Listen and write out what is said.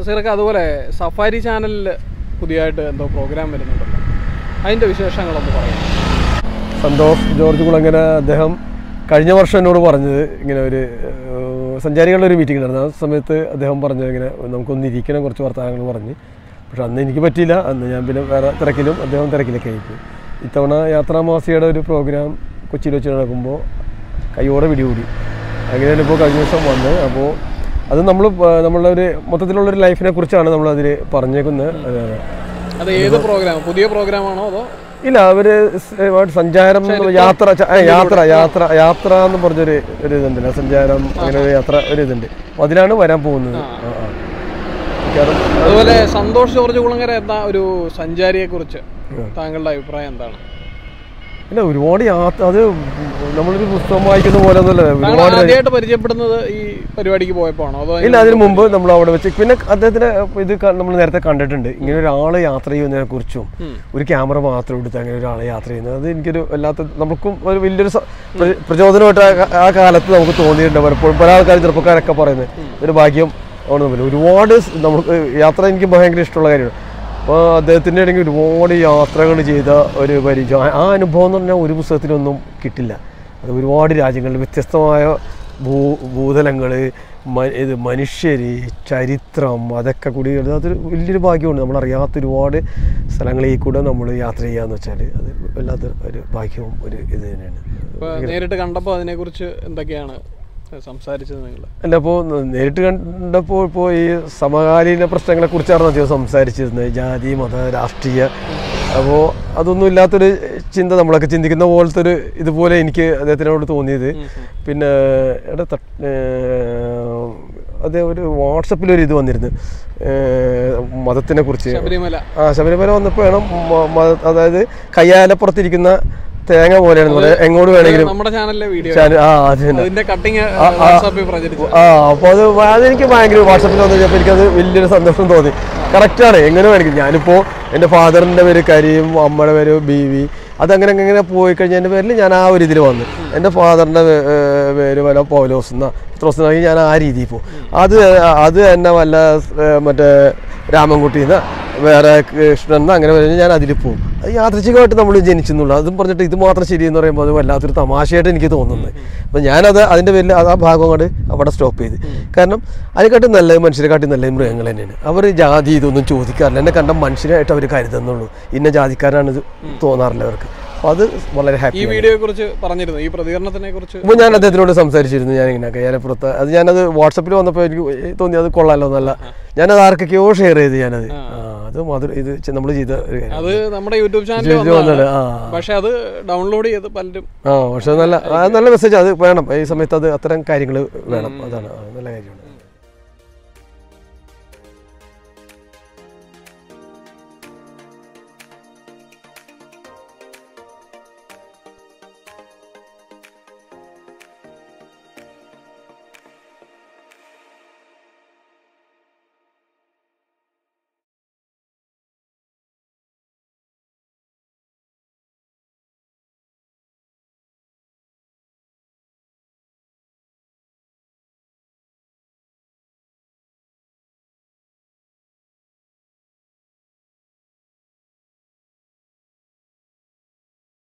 നസീറൊക്കെ അതുപോലെ സഫാരി ചാനലിൽ പുതിയതായിട്ട് എന്തോ പ്രോഗ്രാം വരുന്നുണ്ടല്ലോ അതിൻ്റെ വിശേഷങ്ങളൊന്ന് പറയാം സന്തോഷ് ജോർജ് കുളങ്ങര അദ്ദേഹം കഴിഞ്ഞ വർഷം എന്നോട് പറഞ്ഞത് ഇങ്ങനെ ഒരു ഏഹ്, സഞ്ചാരികളുടെ ഒരു മീറ്റിംഗ് ഉണ്ടായിരുന്നു ആ സമയത്ത് അദ്ദേഹം പറഞ്ഞത് ഇങ്ങനെ നമുക്കൊന്ന് ഇരിക്കണം കുറച്ച് വർത്തമാനങ്ങൾ പറഞ്ഞ് പക്ഷെ അന്ന് എനിക്ക് പറ്റിയില്ല അന്ന് ഞാൻ പിന്നെ വേറെ തിരക്കിലും അദ്ദേഹം തിരക്കിലൊക്കെ ആയിപ്പോയി ഇത്തവണ യാത്രാമാസികയുടെ ഒരു പ്രോഗ്രാം കൊച്ചിയിൽ വെച്ച് നടക്കുമ്പോൾ കൈയോടെ പിടികൂടി അങ്ങനെയാണ് ഇപ്പോൾ കഴിഞ്ഞ ദിവസം വന്ന് അപ്പോൾ അത് നമ്മൾ നമ്മളുടെ ഒരു മൊത്തത്തിലുള്ളൊരു ലൈഫിനെ കുറിച്ചാണ് നമ്മൾ അതിൽ പറഞ്ഞേക്കുന്നത് അതെ, അതെ. അത് ഏത് പ്രോഗ്രാം പുതിയ പ്രോഗ്രാമാണോ അതോ ഇല്ല അവര് സ് ഒരുപാട് സഞ്ചാരം എന്ന് യാത്ര ച- ഏ, യാത്ര യാത്ര യാത്ര എന്ന് പറഞ്ഞൊരു ഒരു ഇതുണ്ടല്ലോ സഞ്ചാരം അങ്ങനെ ഒരു യാത്ര ഒരു ഇതുണ്ട് അപ്പൊ അതിലാണ് വരാൻ പോകുന്നത് ആ, ആ. മിക്കവാറും അതുപോലെ സന്തോഷ് ജോർജ് കുളങ്ങര എന്ന ഒരു സഞ്ചാരിയെ കുറിച്ച് താങ്കളുടെ അഭിപ്രായം എന്താണ് ഇല്ല ഒരുപാട് യാത്ര അത് നമ്മളൊരു പുസ്തകം വായിക്കുന്ന പോലെ ഒന്നുമല്ല താങ്കൾ ഒരുപാട് ആദ്യമായിട്ട് പരിചയപ്പെടുന്നത് ഈ പരിപാടിക്ക് പോയപ്പോഴാണോ അതോ ഇല്ല അതിന് മുമ്പ് നമ്മൾ അവിടെ വെച്ച് പിന്നെ അദ്ദേഹത്തിന് ഇത് നമ്മൾ നേരത്തെ കണ്ടിട്ടുണ്ട് ഇങ്ങനെ ഒരാൾ യാത്ര ചെയ്യുന്നതിനെ കുറിച്ചും ഉം. ഒരു ക്യാമറ മാത്രം എടുത്ത് അങ്ങനെ ഒരാളെ യാത്ര ചെയ്യുന്നത് അത് എനിക്കൊരു വല്ലാത്ത നമുക്കും ഒരു വലിയൊരു സ- പ്ര- പ്രചോദനമായിട്ട് ആ കാ- ആ കാലത്ത് നമുക്ക് തോന്നിയിട്ടുണ്ട് പലപ്പോഴും പല ആൾക്കാർ ചെറുപ്പക്കാരൊക്കെ പറയുന്നത് ഒരു ഭാഗ്യം ആണ് നമ്മൾ ഒരുപാട് സ് നമുക്ക് യാത്ര എനിക്ക് ഭയങ്കര ഇഷ്ടമുള്ള കാര്യമാണ് അപ്പോൾ അദ്ദേഹത്തിൻ്റെ ഇടയ്ക്ക് ഒരുപാട് യാത്രകൾ ചെയ്ത ഒരു പരിചയം ആ- ആ അനുഭവം എന്ന് പറഞ്ഞാൽ ഒരു പുസ്തകത്തിലൊന്നും കിട്ടില്ല അത് ഒരുപാട് രാജ്യങ്ങളിൽ വ്യത്യസ്തമായ ഭൂ ഭൂതലങ്ങൾ ഇത് മനുഷ്യർ ചരിത്രം അതൊക്കെ കൂടി ഒരു- അതൊരു വലിയൊരു ഭാഗ്യമുണ്ട് നമ്മളറിയാത്ത ഒരുപാട് സ്ഥലങ്ങളിൽ കൂടെ നമ്മൾ യാത്ര ചെയ്യാന്ന് വെച്ചാൽ അത് വല്ലാത്ത ഒരു ഭാഗ്യവും ഒരു ഇത് തന്നെയാണ് ഇപ്പൊ നേരിട്ട് കണ്ടപ്പോൾ അതിനെക്കുറിച്ച് എന്തൊക്കെയാണ് സംസാരിച്ചത് നിങ്ങൾ അല്ല അപ്പോൾ നേരിട്ട് കണ്ടപ്പോൾ ഇപ്പോൾ ഈ സമകാലീന പ്രശ്നങ്ങളെ കുറിച്ചാണ് അധികം സംസാരിച്ചിരുന്നത് ജാതി മത രാഷ്ട്രീയ അപ്പോൾ അതൊന്നും ഇല്ലാത്തൊരു ചിന്ത നമ്മളൊക്കെ ചിന്തിക്കുന്ന പോലത്തെ ഒരു ഇതുപോലെ എനിക്ക് അദ്ദേഹത്തിനോട് തോന്നിയത് പിന്നെ എവിടെ തട്ട് അദ്ദേഹം ഒരു വാട്സപ്പിൽ ഒരു ഇത് വന്നിരുന്നു മതത്തിനെ കുറിച്ച് ശബരിമല ആ ശബരിമല വന്നപ്പോഴാണ് മ- മത- അതായത് കയ്യാലപ്പുറത്തിരിക്കുന്ന തേങ്ങ പോലെയാണ് പറയാ എങ്ങോട്ട് വേണമെങ്കിലും നമ്മുടെ ചാനലിലെ വീഡിയോ ചാനൽ ആ അത് തന്നെ അതിന്റെ കട്ടിങ് വാട്സാപ്പിൽ പ്രചരിച്ചു ആ അപ്പോൾ അത് അതെനിക്ക് ഭയങ്കര വാട്സപ്പിൽ വന്നു കഴിഞ്ഞപ്പോൾ എനിക്കത് വലിയൊരു സന്തോഷം തോന്നി കറക്റ്റാണ് എങ്ങനെ വേണമെങ്കിലും ഞാനിപ്പോൾ എൻ്റെ ഫാദറിൻ്റെ പേര് കരീം അമ്മയുടെ പേര് ബീവി അതങ്ങനെ അങ്ങനെ പോയി കഴിഞ്ഞതിൻ്റെ പേരിൽ ഞാൻ ആ ഒരു ഇതിൽ വന്നു എൻ്റെ ഫാദറിൻ്റെ പേര് വല്ല പൗലോസ് എന്നാ പത്രോസ് എന്നാണെങ്കിൽ ഞാൻ ആ രീതിയിൽ പോകും അത് അത് തന്നെ വല്ല ഏ, മറ്റേ രാമൻകുട്ടി എന്നാ വേറെ കൃഷ്ണൻ എന്നാ അങ്ങനെ പറഞ്ഞാൽ ഞാൻ അതിൽ പോകും അത് യാദൃച്ഛികമായിട്ട് നമ്മൾ ജനിച്ചെന്നുള്ളൂ അതും പറഞ്ഞിട്ട് ഇത് മാത്രം ശരിയെന്ന് പറയുമ്പോൾ അത് വല്ലാത്തൊരു തമാശയായിട്ട് എനിക്ക് തോന്നുന്നത് അപ്പം ഞാനത് അതിൻ്റെ പേരിൽ അത് ആ ഭാഗം കൊണ്ട് അവിടെ സ്റ്റോപ്പ് ചെയ്ത് കാരണം അതിനെക്കാട്ടും നല്ലത് മനുഷ്യരെക്കാട്ടും നല്ലത് മൃഗങ്ങൾ തന്നെയാണ് അവർ ജാതി ഇതൊന്നും ചോദിക്കാറില്ല എന്നെ കണ്ട മനുഷ്യരായിട്ട് അവർ കരുതുന്നുള്ളൂ ഇന്ന ജാതിക്കാരാണ് ഇത് തോന്നാറില്ല അവർക്ക് അപ്പോൾ അത് വളരെ ഈ ഹാപ്പി വീഡിയോയെ കുറിച്ച് പറഞ്ഞിരുന്നു ഈ പ്രതികരണത്തിനെ കുറിച്ച് അപ്പോൾ ഞാൻ അദ്ദേഹത്തിനോട് സംസാരിച്ചിരുന്നു ഞാൻ ഇങ്ങനെ കയ്യാലപ്പുറത്ത് അത് ഞാനത് വാട്സപ്പിൽ വന്നപ്പോൾ എനിക്ക് തോന്നി അത് കൊള്ളാലോ എന്നല്ല ഞാനത് ആർക്കൊക്കെയോ ഷെയർ ചെയ്ത് ഞാനത് ആ അത് മധുര ഇത് നമ്മൾ ചെയ്ത ഒരു കാര്യം അത് നമ്മുടെ യൂട്യൂബ് ഇത് ചാനലിൽ വന്നത് ആ പക്ഷെ അത് ഡൗൺലോഡ് ചെയ്ത് പലരും ആ പക്ഷെ നല്ല അത് നല്ല മെസ്സേജ് അത് വേണം ഈ സമയത്ത് അത് അത്തരം കാര്യങ്ങൾ വേണം അതാണ് ആ, നല്ല കാര്യമാണ്